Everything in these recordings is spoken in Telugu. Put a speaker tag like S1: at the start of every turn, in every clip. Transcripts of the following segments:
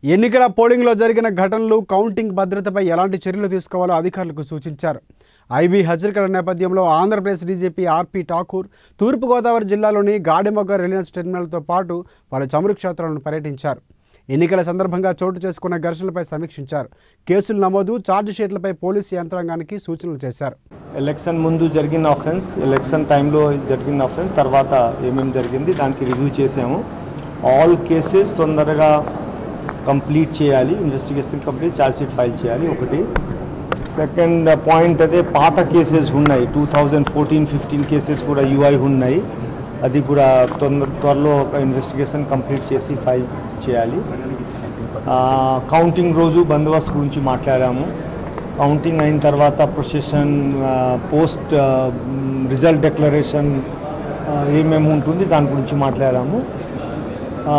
S1: ఎన్నికల పోలింగ్లో జరిగిన ఘటనలు కౌంటింగ్ భద్రతపై ఎలాంటి చర్యలు తీసుకోవాలో అధికారులకు సూచించారు ఐబీ హెచ్చరికల నేపథ్యంలో ఆంధ్రప్రదేశ్ డీజీపీ ఆర్పీ ఠాకూర్ తూర్పుగోదావరి జిల్లాలోని గాడిమొగ్గ రిలయన్స్ టెర్మినల్తో పాటు పలు చమురు క్షేత్రాలను పర్యటించారు ఎన్నికల సందర్భంగా చోటు చేసుకున్న ఘర్షణలపై సమీక్షించారు కేసులు నమోదు ఛార్జ్ షీట్లపై పోలీసు యంత్రాంగానికి సూచనలు చేశారు
S2: ఎలక్షన్ ముందు జరిగిన ఆఫెన్స్ ఎలక్షన్ టైంలో జరిగిన ఆఫెన్స్ తర్వాత ఏమేమి జరిగింది దానికి రివ్యూ చేసాము ఆల్ కేసెస్ తొందరగా కంప్లీట్ చేయాలి investigation complete charge sheet file చేయాలి ఒకటి సెకండ్ పాయింట్ అదే పాత కేసెస్ ఉన్నాయి two thousand fourteen fifteen cases కూడా యూఐ ఉన్నాయి అది కూడా తొందర త్వరలో ఒక ఇన్వెస్టిగేషన్ కంప్లీట్ చేసి ఫైల్ చేయాలి కౌంటింగ్ రోజు బందోబస్తు గురించి మాట్లాడాము కౌంటింగ్ అయిన తర్వాత ప్రొసెషన్ పోస్ట్ రిజల్ట్ డిక్లరేషన్ ఏమేమి ఉంటుంది దాని గురించి మాట్లాడాము ఆ,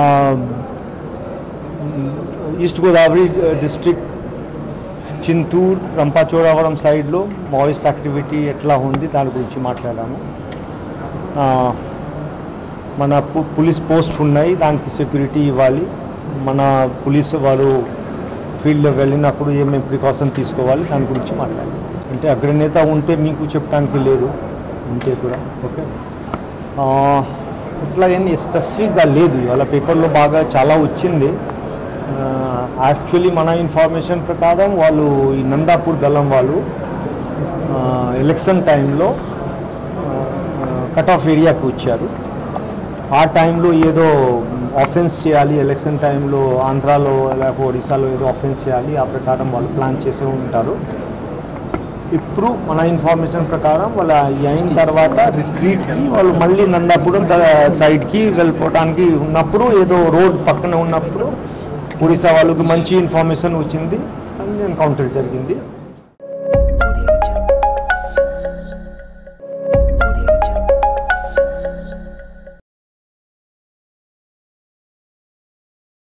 S2: ఈస్ట్ గోదావరి డిస్ట్రిక్ట్ చింతూర్ రంపాచోడవరం సైడ్లో మావోయిస్ట్ యాక్టివిటీ ఎట్లా ఉంది దాని గురించి మాట్లాడాము ఆ, మన పు- పోలీస్ పోస్ట్ ఉన్నాయి దానికి సెక్యూరిటీ ఇవ్వాలి మన పోలీస్ వాళ్ళు ఫీల్డ్లో వెళ్ళినప్పుడు ఏమేమి ప్రికాషన్ తీసుకోవాలి దాని గురించి మాట్లాడాలి అంటే అగ్రనేత ఉంటే మీకు చెప్పడానికి లేదు ఉంటే కూడా ఓకే ఆ, ఇట్లా ఏం స్పెసిఫిక్గా లేదు ఇవాళ పేపర్లో బాగా చాలా వచ్చింది యాక్చువల్లీ మన ఇన్ఫర్మేషన్ ప్రకారం వాళ్ళు ఈ నందాపూర్ దళం వాళ్ళు ఆ, ఎలక్షన్ టైంలో కట్ ఆఫ్ ఏరియాకి వచ్చారు ఆ టైంలో ఏదో ఆఫెన్స్ చేయాలి ఎలక్షన్ టైంలో ఆంధ్రాలో లేకపోతే ఒడిశాలో ఏదో ఆఫెన్స్ చేయాలి ఆ ప్రకారం వాళ్ళు ప్లాన్ చేసే ఉంటారు ఇప్పుడు మన ఇన్ఫర్మేషన్ ప్రకారం వాళ్ళు ఈ అయిన తర్వాత రిట్రీట్కి వాళ్ళు మళ్ళీ నందాపురం సైడ్కి వెళ్ళిపోవడానికి ఉన్నప్పుడు ఏదో రోడ్ పక్కన ఉన్నప్పుడు ఒడిశా వాళ్ళకి మంచి ఇన్ఫర్మేషన్ వచ్చింది అండ్ ఎన్కౌంటర్ జరిగింది